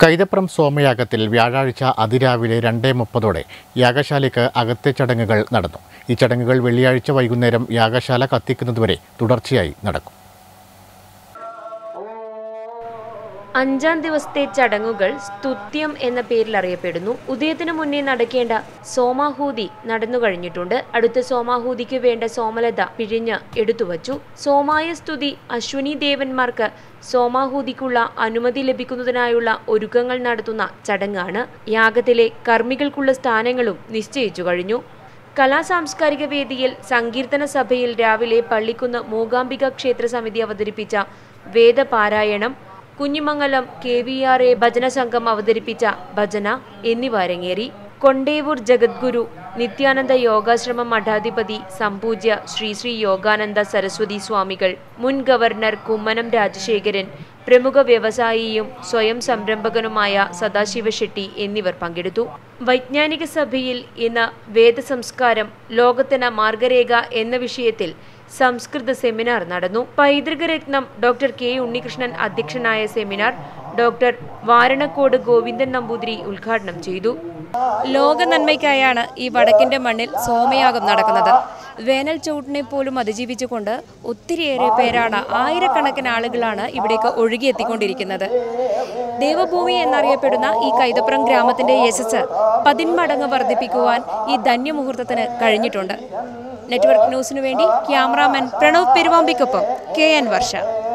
കൈതപ്രം സോമയാഗത്തിൽ വ്യാഴാഴ്ച അതിരാവിലെ രണ്ടേ മുപ്പതോടെ യാഗശാലയ്ക്ക് അകത്തെ ചടങ്ങുകൾ നടന്നു ഈ ചടങ്ങുകൾ വെള്ളിയാഴ്ച വൈകുന്നേരം യാഗശാല കത്തിക്കുന്നതുവരെ തുടർച്ചയായി നടക്കും അഞ്ചാം ദിവസത്തെ ചടങ്ങുകൾ സ്തുത്യം എന്ന പേരിൽ അറിയപ്പെടുന്നു ഉദയത്തിനു മുന്നേ നടക്കേണ്ട സോമാഹൂതി നടന്നു കഴിഞ്ഞിട്ടുണ്ട് അടുത്ത സോമാഹൂതിക്ക് വേണ്ട സോമലത പിഴിഞ്ഞ് എടുത്തുവച്ചു സോമായ സ്തുതി അശ്വനി ദേവന്മാർക്ക് സോമാഹൂതിക്കുള്ള അനുമതി ലഭിക്കുന്നതിനായുള്ള ഒരുക്കങ്ങൾ നടത്തുന്ന ചടങ്ങാണ് യാഗത്തിലെ കർമ്മികൾക്കുള്ള സ്ഥാനങ്ങളും നിശ്ചയിച്ചു കഴിഞ്ഞു കലാസാംസ്കാരിക വേദിയിൽ സങ്കീർത്തന സഭയിൽ രാവിലെ പള്ളിക്കുന്ന് മൂകാംബിക ക്ഷേത്ര സമിതി അവതരിപ്പിച്ച വേദപാരായണം Kunhimangalam K V R A ഭജന സംഘം അവതരിപ്പിച്ച ഭജന എന്നിവ അരങ്ങേറി കൊണ്ടേവൂർ ജഗദ്ഗുരു നിത്യാനന്ദ യോഗാശ്രമം മഠാധിപതി സംപൂജ്യ ശ്രീ ശ്രീ യോഗാനന്ദ സരസ്വതി സ്വാമികൾ മുൻ ഗവർണർ കുമ്മനം രാജശേഖരൻ പ്രമുഖ വ്യവസായിയും സ്വയം സംരംഭകനുമായ സദാശിവ ഷെട്ടി എന്നിവർ പങ്കെടുത്തു വൈജ്ഞാനിക സഭയിൽ ഇന്ന് വേദസംസ്കാരം ലോകത്തിന് മാർഗരേഖ എന്ന വിഷയത്തിൽ സംസ്കൃത സെമിനാർ നടന്നു പൈതൃകരത്നം ഡോക്ടർ കെ ഉണ്ണികൃഷ്ണൻ അധ്യക്ഷനായ സെമിനാർ ഡോക്ടർ വാരണക്കോട് ഗോവിന്ദൻ നമ്പൂതിരി ഉദ്ഘാടനം ചെയ്തു ലോക നന്മയ്ക്കായാണ് ഈ വടക്കിന്റെ മണ്ണിൽ സോമയാഗം നടക്കുന്നത് വേനൽ ചൂട്ടിനെ പോലും അതിജീവിച്ചുകൊണ്ട് ഒത്തിരിയേറെ പേരാണ് ആയിരക്കണക്കിന് ആളുകളാണ് ഇവിടേക്ക് ഒഴുകിയെത്തിക്കൊണ്ടിരിക്കുന്നത് ദേവഭൂമി എന്നറിയപ്പെടുന്ന ഈ കൈതപ്രം ഗ്രാമത്തിന്റെ യശസ് പതിന്മടങ്ങ് വർദ്ധിപ്പിക്കുവാൻ ഈ ധന്യമുഹൂർത്തത്തിന് കഴിഞ്ഞിട്ടുണ്ട് നെറ്റ്വർക്ക് ന്യൂസിനു വേണ്ടി ക്യാമറാമാൻ പ്രണവ് പെരുവാമ്പിക്കൊപ്പം കെ എൻ വർഷ